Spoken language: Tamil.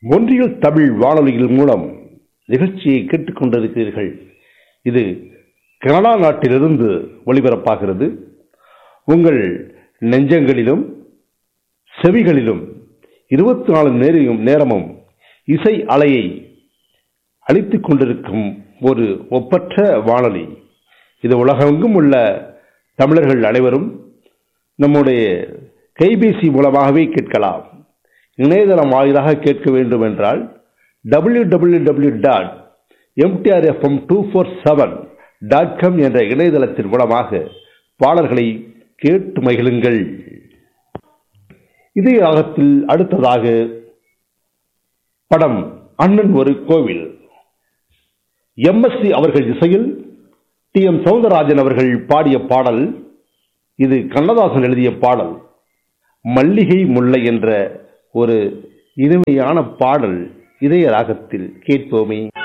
ஒன்றியல் தமிழ் வானொலிகள் மூலம் நிகழ்ச்சியை கேட்டுக்கொண்டிருக்கிறீர்கள் இது கனடா நாட்டிலிருந்து ஒளிபரப்பாகிறது உங்கள் நெஞ்சங்களிலும் செவிகளிலும் இருபத்தி நாலு நேரையும் நேரமும் இசை அலையை அளித்துக் கொண்டிருக்கும் ஒரு ஒப்பற்ற வானொலி இது உலகெங்கும் உள்ள தமிழர்கள் அனைவரும் நம்முடைய கைபேசி மூலமாகவே கேட்கலாம் இணையதளம் வாயிலாக கேட்க வேண்டும் என்றால் W W W dot MTRFM two four seven dot com என்ற இணையதளத்தின் மூலமாக பாடல்களை கேட்டு மகிழுங்கள் இதே ராகத்தில் அடுத்ததாக படம் அண்ணன் ஒரு கோவில் எம்எஸ்சி அவர்கள் இசையில் டி எம் சவுந்தரராஜன் அவர்கள் பாடிய பாடல் இது கண்ணதாசன் எழுதிய பாடல் மல்லிகை முல்லை என்ற ஒரு இனிமையான பாடல் இதய ராகத்தில் கேட்போமே